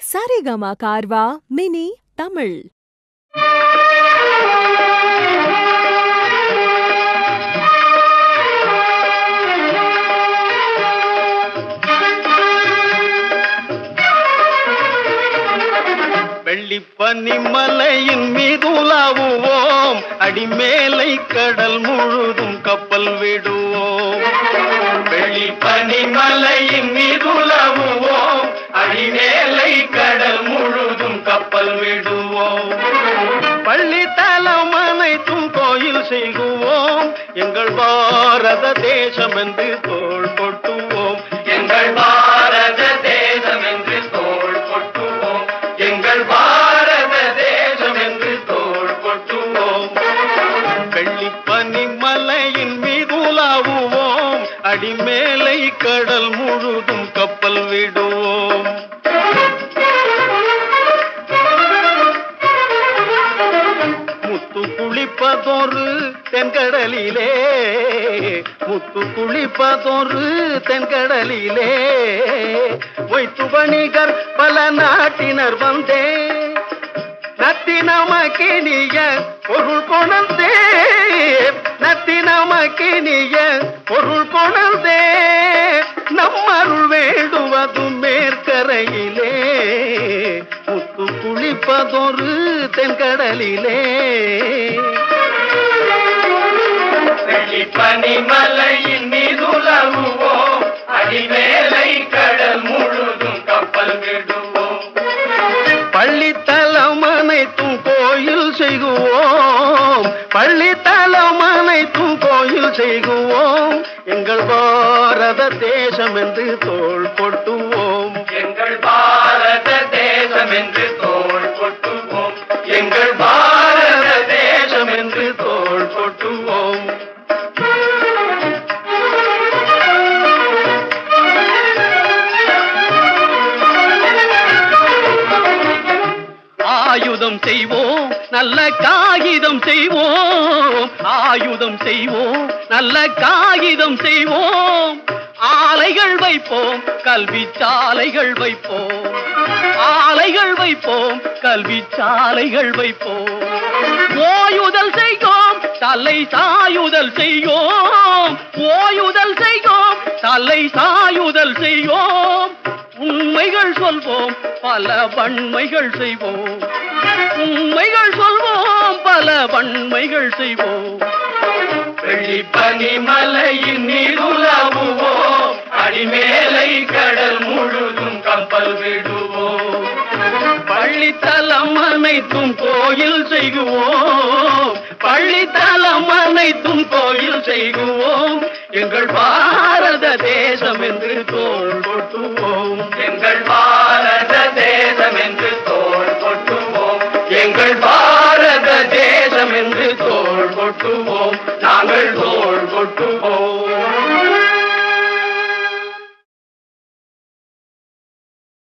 Saregama Carvaan mini Tamil வெள்ளிப்பனி மலையின் மீதுலாவுவோம் அடிமேலை கடல் முழுதும் கப்பல் விடுவோம் வெள்ளிப்பனி மலையின் மீதுலாவுவோம் அடிமேலை கடல் முழுதும் கப்பல் விடுவோம் பள்ளி தலம் அனைத்தும் கோயில் செய்குவோம் எங்கள் பாரத தேசம் என்று தோள் கொட்டுவோம் எங்கள் பாரத தேசம் என்று தோள் கொட்டுவோம் எங்கள் பாரத தேசம் என்று தோள் கொட்டுவோம் வெள்ளிப்பனி மலையின் மீதுலாவுவோம் அடிமேலை கடல் முழுதும் கப்பல் விடுவோம் முத்து குளிப்பதொரு தென்கடலிலே முத்து குளிப்பதொரு தென்கடலிலே வைத்து வணிகர் பல நாட்டினர் வந்தே நத்தி நமக்கினிய பொருள் கொணர்ந்தே நத்தி நமக்கினிய பொருள் கொணர்ந்தே நம்மருள் வேண்டுவது மேற்கரையிலே முத்து குளிப்பதொரு தென்கடலிலே பனிமலையின் மீதுலவுவோம் அடிமேலை கடல் முழுதும் கப்பல் விடுவோம் பள்ளித்தலம் அனைத்தும் கோயில் செய்குவோம் பள்ளித்தலம் அனைத்தும் கோயில் செய்குவோம் எங்கள் பாரத தேசம் என்று தோள் கொட்டுவோம் எங்கள் பாரத தேசம் என்று தோள் கொட்டுவோம் எங்கள் பாரத தேசம் என்று தோள் கொட்டுவோம் ஆயுதம் செய்வோம் நல்ல காகிதம் செய்வோம் ஆயுதம் செய்வோம் நல்ல காகிதம் செய்வோம் ஆலைகள் வைப்போம் கல்வி சாலைகள் வைப்போம் ஆலைகள் வைப்போம் கல்வி சாலைகள் வைப்போம் ஓயுதல் செய்வோம் தலை சாயுதல் செய்வோம் ஓயுதல் செய்வோம் தலை சாயுதல் செய்வோம் உண்மைகள் சொல்வோம் பல வன்மைகள் செய்வோம் உண்மைகள் சொல்வோம் பல வன்மைகள் செய்வோம் வெள்ளிப்பனி மலையின் நீருலாவுவோம் அடிமேலை கடல் முழுதும் கப்பல் விடுவோம் பள்ளித்தலம் அனைத்தும் கோயில் செய்குவோம் பள்ளித்தலம் அனைத்தும் கோயில் செய்குவோம் எங்கள் பாரத தேசம் என்று தோள் கொட்டுவோம் எங்கள் பாரத தேசம் என்று தோள் கொட்டுவோம் எங்கள் பாரத தேசம் என்று தோள் கொட்டுவோம் நாங்கள் தோள் கொட்டுவோம்